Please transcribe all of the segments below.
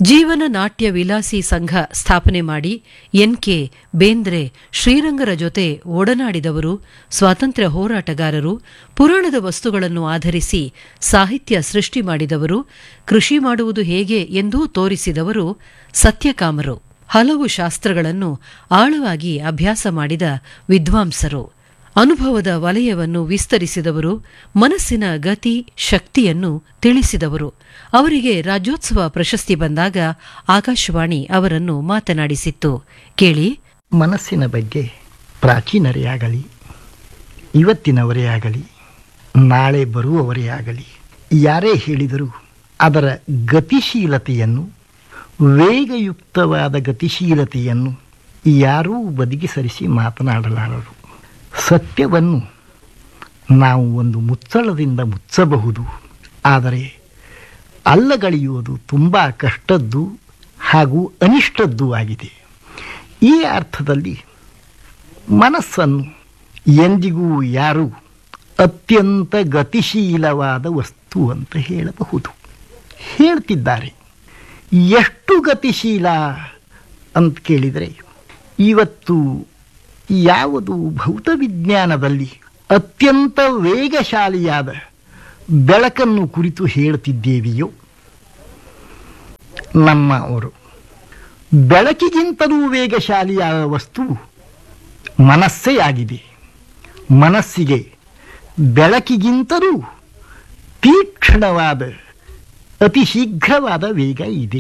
ಜೀವನ ನಾಟ್ಯ ವಿಲಾಸಿ ಸಂಘ ಸ್ಥಾಪನೆ ಮಾಡಿ ಎನ್ಕೆ ಬೇಂದ್ರೆ ಶ್ರೀರಂಗರ ಜೊತೆ ಒಡನಾಡಿದವರು ಸ್ವಾತಂತ್ರ್ಯ ಹೋರಾಟಗಾರರು ಪುರಾಣದ ವಸ್ತುಗಳನ್ನು ಆಧರಿಸಿ ಸಾಹಿತ್ಯ ಸೃಷ್ಟಿ ಮಾಡಿದವರು ಕೃಷಿ ಮಾಡುವುದು ಹೇಗೆ ಎಂದೂ ತೋರಿಸಿದವರು ಸತ್ಯಕಾಮರು ಹಲವು ಶಾಸ್ತ್ರಗಳನ್ನು ಆಳವಾಗಿ ಅಭ್ಯಾಸ ಮಾಡಿದ ವಿದ್ವಾಂಸರು ಅನುಭವದ ವಲಯವನ್ನು ವಿಸ್ತರಿಸಿದವರು ಮನಸ್ಸಿನ ಗತಿ ಶಕ್ತಿಯನ್ನು ತಿಳಿಸಿದವರು ಅವರಿಗೆ ರಾಜ್ಯೋತ್ಸವ ಪ್ರಶಸ್ತಿ ಬಂದಾಗ ಆಕಾಶವಾಣಿ ಅವರನ್ನು ಮಾತನಾಡಿಸಿತ್ತು ಕೇಳಿ ಮನಸ್ಸಿನ ಬಗ್ಗೆ ಪ್ರಾಚೀನರೇ ಆಗಲಿ ಇವತ್ತಿನವರೇ ಆಗಲಿ ನಾಳೆ ಬರುವವರೇ ಆಗಲಿ ಯಾರೇ ಹೇಳಿದರೂ ಅದರ ಗತಿಶೀಲತೆಯನ್ನು ವೇಗಯುಕ್ತವಾದ ಗತಿಶೀಲತೆಯನ್ನು ಯಾರೂ ಬದಿಗೆ ಸರಿಸಿ ಮಾತನಾಡಲಾರರು ಸತ್ಯವನ್ನು ನಾವು ಒಂದು ಮುಚ್ಚಳದಿಂದ ಮುಚ್ಚಬಹುದು ಆದರೆ ಅಲ್ಲಗಳೆಯುವುದು ತುಂಬ ಕಷ್ಟದ್ದು ಹಾಗೂ ಅನಿಷ್ಟದ್ದು ಆಗಿದೆ ಈ ಅರ್ಥದಲ್ಲಿ ಮನಸ್ಸನ್ನು ಎಂದಿಗೂ ಯಾರು ಅತ್ಯಂತ ಗತಿಶೀಲವಾದ ವಸ್ತು ಅಂತ ಹೇಳಬಹುದು ಹೇಳ್ತಿದ್ದಾರೆ ಎಷ್ಟು ಗತಿಶೀಲ ಅಂತ ಕೇಳಿದರೆ ಇವತ್ತು ಯಾವುದು ಭೌತವಿಜ್ಞಾನದಲ್ಲಿ ಅತ್ಯಂತ ವೇಗಶಾಲಿಯಾದ ಬೆಳಕನ್ನು ಕುರಿತು ಹೇಳ್ತಿದ್ದೇವೆಯೋ ನಮ್ಮ ಅವರು ಬೆಳಕಿಗಿಂತಲೂ ವೇಗಶಾಲಿಯಾದ ವಸ್ತು ಮನಸ್ಸೇ ಆಗಿದೆ ಮನಸ್ಸಿಗೆ ಬೆಳಕಿಗಿಂತಲೂ ತೀಕ್ಷ್ಣವಾದ ಅತಿ ಶೀಘ್ರವಾದ ವೇಗ ಇದೆ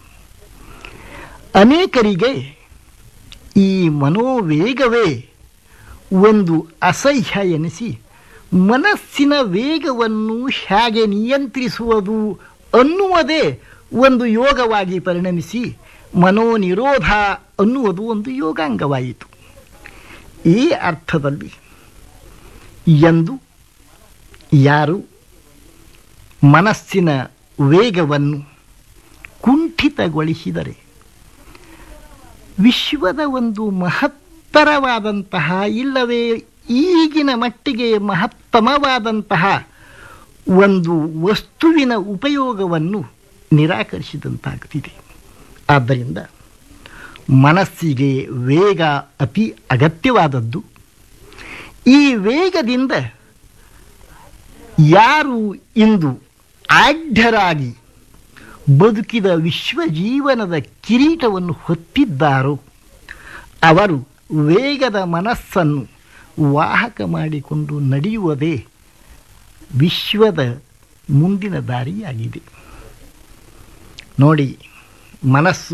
ಅನೇಕರಿಗೆ ಈ ಮನೋವೇಗವೇ ಒಂದು ಅಸಹ್ಯ ಎನಿಸಿ ಮನಸ್ಸಿನ ವೇಗವನ್ನು ಹೇಗೆ ನಿಯಂತ್ರಿಸುವುದು ಅನ್ನುವುದೇ ಒಂದು ಯೋಗವಾಗಿ ಪರಿಣಮಿಸಿ ಮನೋನಿರೋಧ ಅನ್ನುವುದು ಒಂದು ಯೋಗಾಂಗವಾಯಿತು ಈ ಅರ್ಥದಲ್ಲಿ ಎಂದು ಯಾರು ಮನಸ್ಸಿನ ವೇಗವನ್ನು ಕುಂಠಿತಗೊಳಿಸಿದರೆ ವಿಶ್ವದ ಒಂದು ಮಹತ್ತರವಾದಂತಹ ಇಲ್ಲವೇ ಈಗಿನ ಮಟ್ಟಿಗೆ ಮಹತ್ತಮವಾದಂತಹ ಒಂದು ವಸ್ತುವಿನ ಉಪಯೋಗವನ್ನು ನಿರಾಕರಿಸಿದಂತಾಗ್ತಿದೆ ಆದ್ದರಿಂದ ಮನಸ್ಸಿಗೆ ವೇಗ ಅತಿ ಅಗತ್ಯವಾದದ್ದು ಈ ವೇಗದಿಂದ ಯಾರು ಇಂದು ಆಢ್ಯರಾಗಿ ಬದುಕಿದ ವಿಶ್ವಜೀವನದ ಕಿರೀಟವನ್ನು ಹೊತ್ತಿದ್ದಾರೋ ಅವರು ವೇಗದ ಮನಸ್ಸನ್ನು ವಾಹಕ ಮಾಡಿಕೊಂಡು ನಡೆಯುವುದೇ ವಿಶ್ವದ ಮುಂದಿನ ದಾರಿಯಾಗಿದೆ ನೋಡಿ ಮನಸ್ಸು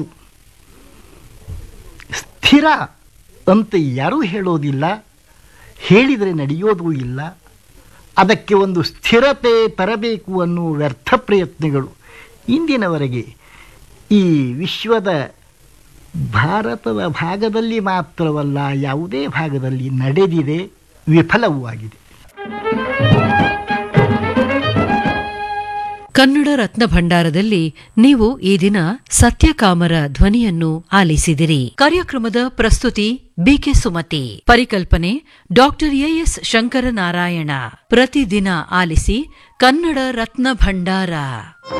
ಸ್ಥಿರ ಅಂತ ಯಾರೂ ಹೇಳೋದಿಲ್ಲ ಹೇಳಿದರೆ ನಡೆಯೋದೂ ಇಲ್ಲ ಅದಕ್ಕೆ ಒಂದು ಸ್ಥಿರತೆ ತರಬೇಕು ಅನ್ನುವ ವ್ಯರ್ಥ ಪ್ರಯತ್ನಗಳು ಇಂದಿನವರೆಗೆ ಈ ವಿಶ್ವದ ಭಾರತದ ಭಾಗದಲ್ಲಿ ಮಾತ್ರವಲ್ಲ ಯಾವುದೇ ಭಾಗದಲ್ಲಿ ನಡೆದಿದೆ ವಿಫಲವೂ ಆಗಿದೆ ಕನ್ನಡ ರತ್ನ ಭಂಡಾರದಲ್ಲಿ ನೀವು ಈ ದಿನ ಸತ್ಯಕಾಮರ ಧ್ವನಿಯನ್ನು ಆಲಿಸಿದಿರಿ ಕಾರ್ಯಕ್ರಮದ ಪ್ರಸ್ತುತಿ ಬಿಕೆ ಸುಮತಿ ಪರಿಕಲ್ಪನೆ ಡಾಕ್ಟರ್ ಎಎಸ್ ಶಂಕರನಾರಾಯಣ ಪ್ರತಿದಿನ ಆಲಿಸಿ ಕನ್ನಡ ರತ್ನ ಭಂಡಾರ